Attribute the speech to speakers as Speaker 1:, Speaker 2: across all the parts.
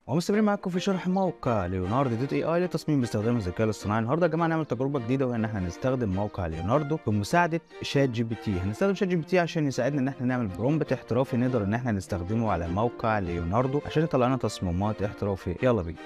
Speaker 1: ومستمرين معاكم في شرح موقع ليوناردو دوت اي اي لتصميم باستخدام الذكاء الاصطناعي النهارده يا جماعه نعمل تجربه جديده وان احنا نستخدم موقع ليوناردو بمساعده شات جي بي تي هنستخدم شات جي بي تي عشان يساعدنا ان احنا نعمل برومبت احترافي نقدر ان احنا نستخدمه على موقع ليوناردو عشان يطلع لنا تصميمات احترافيه يلا بينا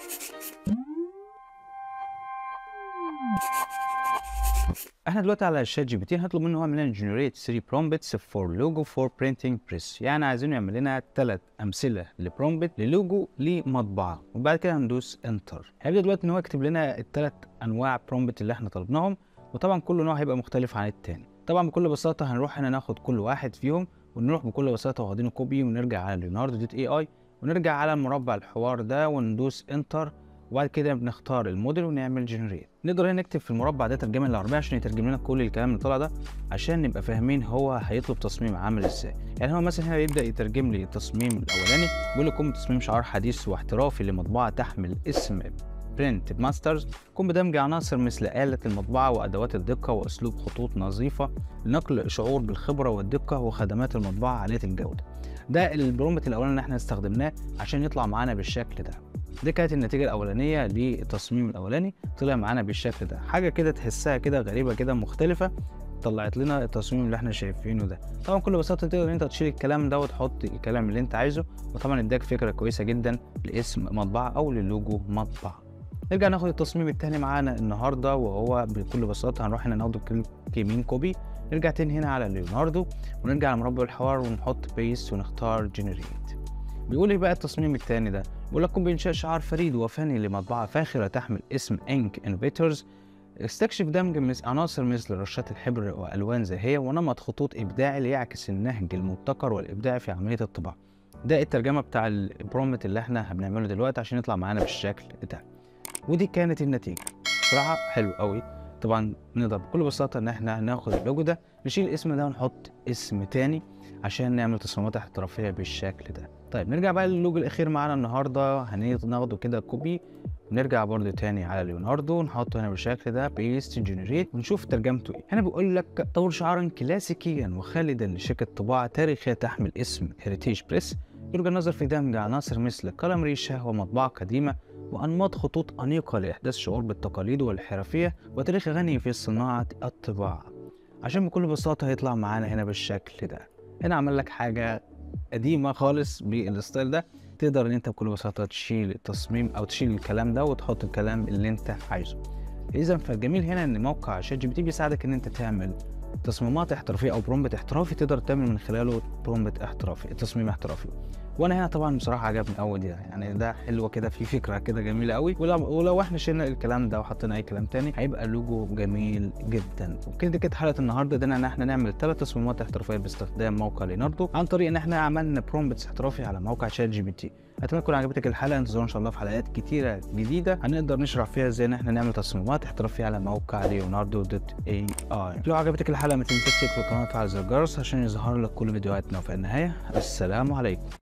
Speaker 1: احنا دلوقتي على الشات جي بي تي هنطلب منه هو يعمل لنا جنريت 3 برومبتس فور لوجو فور برينتنج بريس يعني عايزينه يعمل لنا ثلاث امثله لبرومبت للوجو لمطبعه وبعد كده هندوس انتر هيبدا دلوقتي ان هو يكتب لنا الثلاث انواع برومبت اللي احنا طلبناهم وطبعا كل نوع هيبقى مختلف عن التاني طبعا بكل بساطه هنروح هنا ناخد كل واحد فيهم ونروح بكل بساطه واخدينه كوبي ونرجع على ليوناردو دوت اي اي ونرجع على مربع الحوار ده وندوس انتر وبعد كده بنختار الموديل ونعمل جنريت نقدر هنا نكتب في المربع ده ترجمه للعربيه عشان يترجم لنا كل الكلام اللي طالع ده عشان نبقى فاهمين هو هيطلب تصميم عامل ازاي يعني هو مثلا هنا يبدا يترجم لي التصميم الاولاني بيقول لكم تصميم شعار حديث واحترافي لمطبعه تحمل اسم برنت ماسترز قم بدمج عناصر مثل آلة المطبعة وأدوات الدقة وأسلوب خطوط نظيفة لنقل شعور بالخبرة والدقة وخدمات المطبعة عالية الجودة ده البرومبت الأولاني اللي احنا استخدمناه عشان يطلع معانا بالشكل ده دي كانت النتيجة الأولانية للتصميم الأولاني طلع معانا بالشكل ده حاجة كده تحسها كده غريبة كده مختلفة طلعت لنا التصميم اللي احنا شايفينه ده طبعا بكل بساطة تقدر انت تشيل الكلام ده وتحط الكلام اللي انت عايزه وطبعا اداك فكرة كويسة جدا لاسم مطبعة أو للوجو مطبعة نرجع ناخد التصميم التاني معانا النهارده وهو بكل بساطة هنروح هنا ناخده كليك يمين كوبي نرجع تاني هنا على ليوناردو ونرجع على مربع الحوار ونحط بيست ونختار جنريت بيقول لي بقى التصميم التاني ده بيقول لكم بإنشاء شعار فريد وفني لمطبعة فاخرة تحمل اسم انك انفيتورز استكشف دمج مثل عناصر مثل رشات الحبر والوان زاهيه ونمط خطوط ابداعي ليعكس النهج المبتكر والابداع في عمليه الطباعه ده الترجمه بتاع البرومت اللي احنا هنعمله دلوقتي عشان يطلع معانا بالشكل ده ودي كانت النتيجه بصراحه حلو قوي طبعا نقدر بكل بساطه ان احنا ناخد اللوجو ده نشيل الاسم ده ونحط اسم تاني عشان نعمل تصميمات احترافيه بالشكل ده طيب نرجع بقى للوجو الاخير معانا النهارده هناخده كده كوبي ونرجع برضو تاني على ليوناردو نحطه هنا بالشكل ده بيست جنريت ونشوف ترجمته ايه هنا بيقول لك طور شعارا كلاسيكيا وخالدا لشركه طباعه تاريخيه تحمل اسم هيريتيج بريس يرجى النظر في دمج عناصر مثل قلم ريشه ومطبعه قديمه وأنماط خطوط أنيقة لإحداث شعور بالتقاليد والحرفية وتاريخ غني في صناعة الطباعة عشان بكل بساطة هيطلع معانا هنا بالشكل ده هنا عمل لك حاجة قديمة خالص بالستايل ده تقدر ان انت بكل بساطة تشيل التصميم او تشيل الكلام ده وتحط الكلام اللي انت عايزه اذا فالجميل هنا ان موقع شات جي بي تي بيساعدك ان انت تعمل تصميمات احترافيه او برومبت احترافي تقدر تعمل من خلاله برومبت احترافي تصميم احترافي وانا هنا طبعا بصراحه عجبني قوي ده يعني ده حلوه كده في فكره كده جميله قوي ولو, ولو احنا شلنا الكلام ده وحطينا اي كلام تاني هيبقى لوجو جميل جدا وكده دي كانت حلقه النهارده ده ان احنا نعمل ثلاث تصميمات احترافيه باستخدام موقع ليناردو عن طريق ان احنا عملنا برومبتس احترافي على موقع شات جي بي تي اتمنى تكون عجبتك الحلقه انتظرونا ان شاء الله في حلقات كتيره جديده هنقدر نشرح فيها ازاي ان احنا نعمل تصميمات احترافيه على موقع ليوناردو دوت اي اي لو عجبتك الحلقه ما تنساش تشترك في القناه وتفعل زر الجرس عشان يظهر لك كل فيديوهاتنا وفي النهايه السلام عليكم